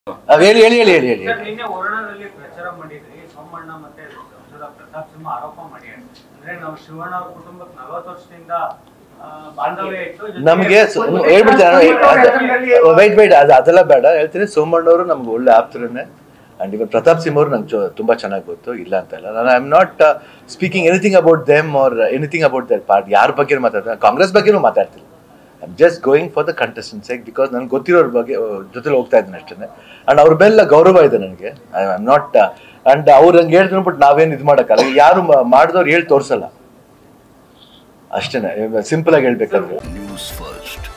ಅವ್ ಹೇಳಿ ಹೇಳಿ ಹೇಳಿ ಹೇಳಿ ಹೇಳಿ ಸರ್ ನಿನ್ನೆ ವರ್ಣದಲ್ಲಿ ಪ್ರಚಾರ ಮಾಡಿದ್ರಿ ಸೋಮಣ್ಣ ಮತ್ತೆ ಸಂಸದ ಪ್ರತಾಪ್ ಸಿಂಹ ಆರೋಪ ಮಾಡಿ ಅಂದ್ರೆ ನಾವು ಶಿವಣ್ಣ ಅವ್ರ ಕುಟುಂಬಕ್ಕೆ ನಲವತ್ತು ವರ್ಷದಿಂದ ಆ, ಬಾಂಧವ್ಯ ಇತ್ತು ಜೊತೆಗೆ ನಮಗೆ ಹೇಳ್ಬಿಡ್ತಾರೆ ವೈಟ್ ವೈಟ್ ಅದು ಅದೆಲ್ಲ ಬೇಡ ಹೇಳ್ತೀನಿ ಸೋಮಣ್ಣವರು ನಮ್ಗೆ ಒಳ್ಳೆ ಆಪ್ತರನ್ನೇ ಅಂಡ್ ಇವಾಗ ಪ್ರತಾಪ್ ಸಿಂಹ ಅವರು ನಂಗೆ ತುಂಬಾ ಚೆನ್ನಾಗಿ ಗೊತ್ತು ಇಲ್ಲ ಅಂತ ಇಲ್ಲ ನಾನು I am not speaking anything about them or anything about their party ಯಾರ ಬಗ್ಗೆ ಮಾತಾಡ್ತಾರೆ ಕಾಂಗ್ರೆಸ್ ಬಗ್ಗೆನೂ ಮಾತಾಡ್ತಿಲ್ಲ I am just going for the contestants because ನನ್ಗೆ ಗೊತ್ತಿರೋರ ಬಗ್ಗೆ ಜೊತೆಲಿ ಹೋಗ್ತಾ ಇದ್ದೀನಿ ಅಷ್ಟೇ ಅಂಡ್ ಅವ್ರ ಮೇಲೆ ಗೌರವ ಇದೆ ನನಗೆ ಐ ಆಮ್ ನಾಟ್ ಅಂಡ್ ಅವ್ರು ಹಂಗೆ ಹೇಳ್ತಾರೆ ಬಟ್ ನಾವೇನು ಇದು ಮಾಡೋಕ್ಕಲ್ಲ ಯಾರು ಮಾಡಿದವ್ರು ಹೇಳಿ ತೋರಿಸಲ್ಲ ಅಷ್ಟೇ ಸಿಂಪಲ್ ಆಗಿ ಹೇಳ್ಬೇಕಾದ್ರೆ ನ್ಯೂಸ್ ಫಸ್ಟ್